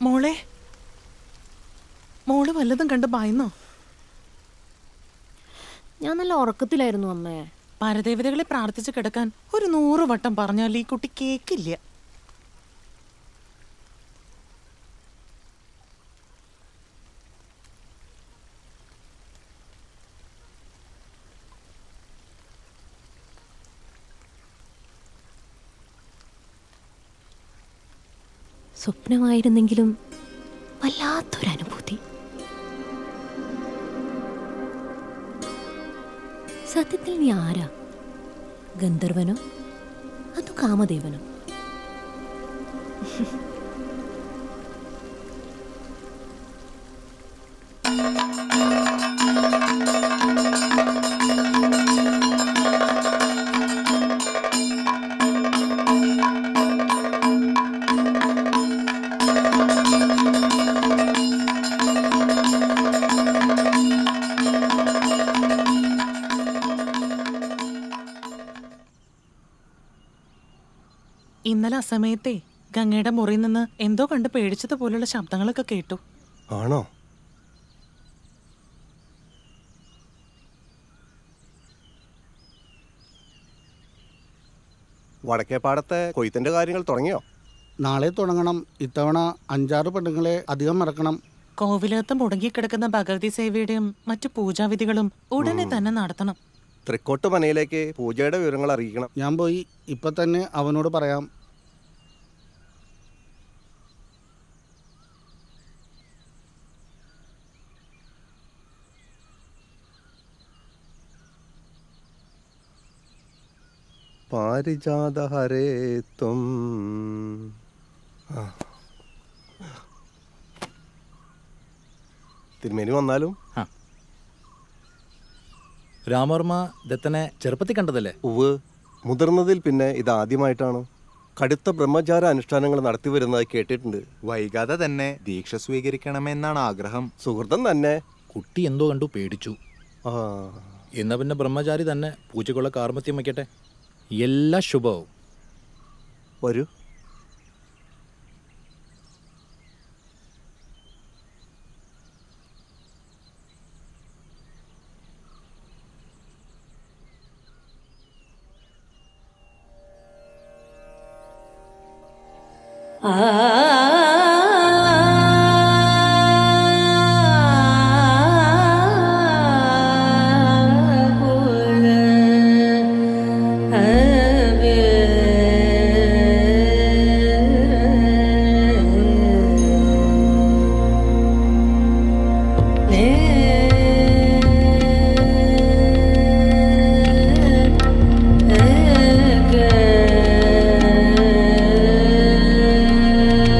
മോളെ മോള് വല്ലതും കണ്ട് ഭയന്നോ ഞാൻ നല്ല ഉറക്കത്തിലായിരുന്നു അമ്മേ പരദേവതകളെ പ്രാർത്ഥിച്ച് കിടക്കാൻ ഒരു നൂറ് വട്ടം പറഞ്ഞാൽ ഈ കുട്ടി കേക്കില്ല സ്വപ്നമായിരുന്നെങ്കിലും വല്ലാത്തൊരനുഭൂതി സത്യത്തിൽ നീ ആരാ ഗന്ധർവനോ അതോ കാമദേവനോ ഇന്നലെ അസമയത്തെ ഗംഗയുടെ മുറിയിൽ നിന്ന് എന്തോ കണ്ട് പേടിച്ചതുപോലുള്ള ശബ്ദങ്ങളൊക്കെ കേട്ടു ആണോ വടക്കേപ്പാടത്തെ കൊയ്ത്തിന്റെ കാര്യങ്ങൾ തുടങ്ങിയോ നാളെ തുടങ്ങണം ഇത്തവണ അഞ്ചാറ് പെണ്ണുങ്ങളെ അധികം ഇറക്കണം കോവിലകത്ത് മുടങ്ങിക്കിടക്കുന്ന ഭഗവതി സേവയുടെയും മറ്റു പൂജാവിധികളും ഉടനെ തന്നെ നടത്തണം തൃക്കോട്ട് മനയിലേക്ക് പൂജയുടെ വിവരങ്ങൾ അറിയിക്കണം ഞാൻ പോയി ഇപ്പം തന്നെ അവനോട് പറയാം പാരിജാത ഹരേ ത്വം ആ. തിരുമേനി വന്നാലും രാമവർമ്മ ദത്തനെ ചെറുപ്പത്തിൽ കണ്ടതല്ലേ ഉവ് മുതിർന്നതിൽ പിന്നെ ഇതാദ്യമായിട്ടാണ് കടുത്ത ബ്രഹ്മചാര അനുഷ്ഠാനങ്ങൾ നടത്തി വരുന്നതായി കേട്ടിട്ടുണ്ട് വൈകാതെ തന്നെ ദീക്ഷ സ്വീകരിക്കണമെന്നാണ് ആഗ്രഹം സുഹൃത്തം തന്നെ കുട്ടി എന്തോ കണ്ടു പേടിച്ചു ആ എന്നാ പിന്നെ ബ്രഹ്മചാരി തന്നെ പൂജയ്ക്കുള്ള കാർമത്യം വയ്ക്കട്ടെ എല്ലാ ശുഭവും വരൂ Yeah.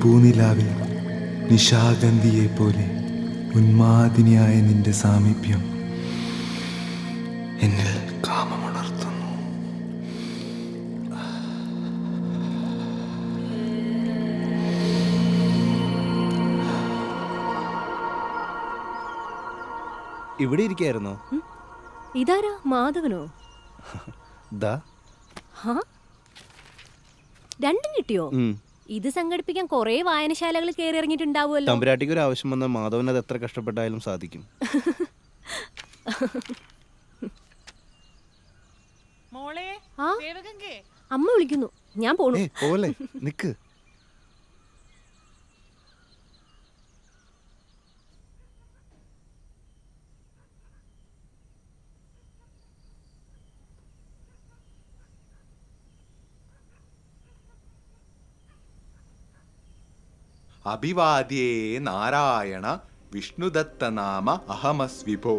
പൂനിലാവിൽ നിശാഗന്ധിയെ പോലെ ഉന്മാദിനിയായ നിന്റെ സാമീപ്യം എന്നിൽ കാമമുണർത്തുന്നു ഇവിടെ ഇരിക്കായിരുന്നോ ഇതാരാ മാധവനോ ദാ ഹാ രണ്ടും കിട്ടിയോ ഉം. ഇത് സംഘടിപ്പിക്കാൻ കുറേ വായനശാലകൾ കയറി ഇറങ്ങിയിട്ടുണ്ടാവുമല്ലോ തമ്പുരാട്ടിക്ക് ഒരു ആവശ്യം വന്നാൽ മാധവൻ അത് എത്ര കഷ്ടപ്പെട്ടായാലും സാധിക്കും മോളെ ആ ദേവഗംഗേ അമ്മ വിളിക്കുന്നു ഞാൻ പോണു ഏ പോലെ നിക്ക് അഭിവാദ്യേ നാരായണ വിഷ്ണുദത്ത നാമ അഹമസ്വിഭോ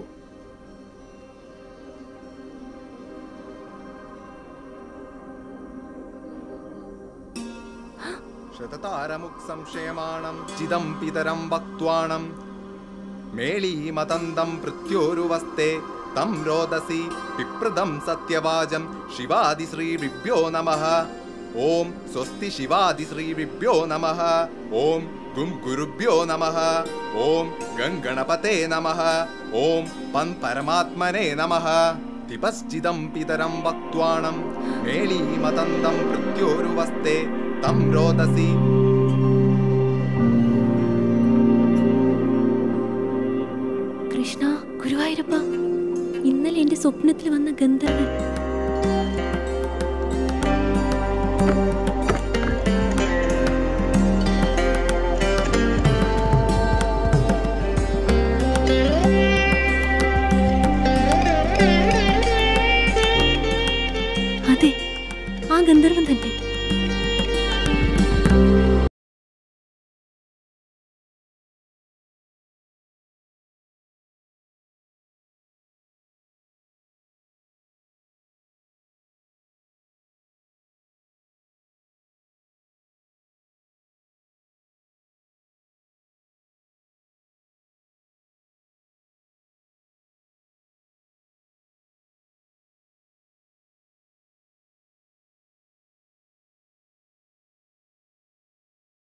ശതതാരമുക് സംശയമാണം ചിദം പിതരം വക്വാണം മേളീമതന്തം പൃഥ്യോരുവസ്തേ തം രോദസി വിപ്രദം സത്യവാചം ശിവാദിശ്രീഭ്യോ നമഃ ഓം സ്വസ്തി ശിവാദിശ്രീഭ്യോ നമഃ ഓം ഗും ഗുരുഭ്യോ നമഃ ഓം ഗംഗണപതേ നമഃ ഓം പൻ പരമാത്മനെ നമഃ തിപശ്ചിദം പിതരം വക്വാണം മേളീമതന്തം പൃഥ്യോരുവസ്തേ തം രോദസി കൃഷ്ണ ഗുരുവായൂരപ്പ ഇന്നലെ എന്റെ സ്വപ്നത്തിൽ വന്ന ഗന്ധർവൻ